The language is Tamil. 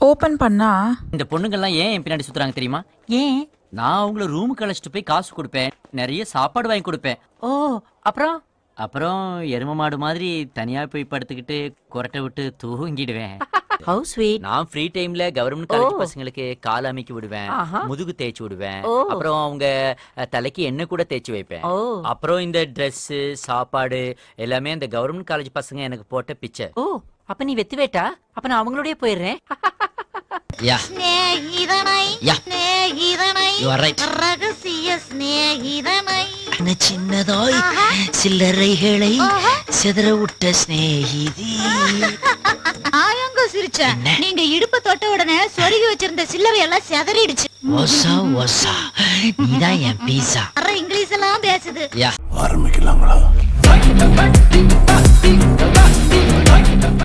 ஓபன் பண்ணா இந்த பொண்ணுங்கெல்லாம் ஏன் என் பின்னாடி சுத்துறாங்க தெரியுமா ஏன் நான் அவங்கள ரூமுக்கு அழைச்சிட்டு போய் காசு கொடுப்பேன் நிறைய சாப்பாடு வாங்கி கொடுப்பேன் ஓ அப்புறம் அப்புறம் எரும மாடு மாதிரி தனியா போய் படுத்துக்கிட்டு கொரட்டை விட்டு தூங்கிடுவேன் ஹவு ஸ்வீட் நான் ஃப்ரீ டைம்ல கவர்மெண்ட் காலேஜ் பசங்களுக்கு கால் அமைக்கி விடுவேன் ஆஹா. முதுகு தேய்ச்சி விடுவேன் ஓ. அப்புறம் அவங்க அஹ், தலைக்கு எண்ணெய் கூட தேய்ச்சி வைப்பேன் ஓ அப்புறம் இந்த Dress சாப்பாடு எல்லாமே அந்த கவர்மெண்ட் காலேஜ் பசங்க எனக்கு போட்ட பிச்சை ஓ அப்ப நீ வெத்து வேட்டா அப்ப நான் அவங்களோடய போயிடுறேன் யா സ്നേഹിതനൈ யா സ്നേഹിതനൈ யூ ஆர் ரைட் ரகசிய ஸ்நேகிதனை சின்னதாய் சில்லறைகளை சிதற விட்ட சிநேகிதி ஆயங்க சிரிச்சேன் நீங்க இடுப்பு தொட்ட உடனே சொருகி வச்சிருந்த சில்லறை எல்லாம் செதறிடுச்சு ஒசா ஒசா நீதான் என் பீஸா அற இங்கிலீஷ் எல்லாம் பேசுது யா ஆரம்பிக்கலாங்களா